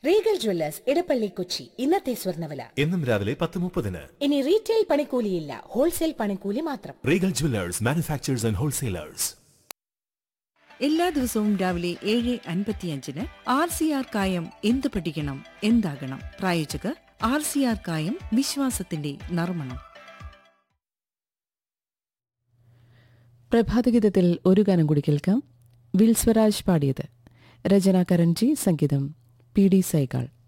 Regal Jewellers Edappally Kochi ഇന്നത്തെ സ്വർണ്ണവില എന്നും രാവിലെ പത്ത് മുപ്പതിന് ഇനി റീറ്റെയിൽ പണിക്കൂലിയില്ല ഹോൾസെയിൽ പണിക്കൂലി മാത്രം റീഗൽ ജുവലേഴ്സ് മാനുഫാക്ചേഴ്സ് ആൻഡ് ഹോൾസെയിലേഴ്സ് എല്ലാ ദിവസവും രാവിലെ ഏഴ് അൻപത്തിയഞ്ചിന് ആർ സി ആർ കായം എന്ത് പഠിക്കണം എന്താകണം പ്രായോജകർ ആർ സി ആർ കായം വിശ്വാസത്തിന്റെ നർമ്മണം പ്രഭാതഗീതത്തിൽ ഒരു ഗാനം കൂടി കേൾക്കാം വിൽ സ്വരാജ് പാടിയത് രചന കരൺജി സംഗീതം പി ഡി സൈഗാൾ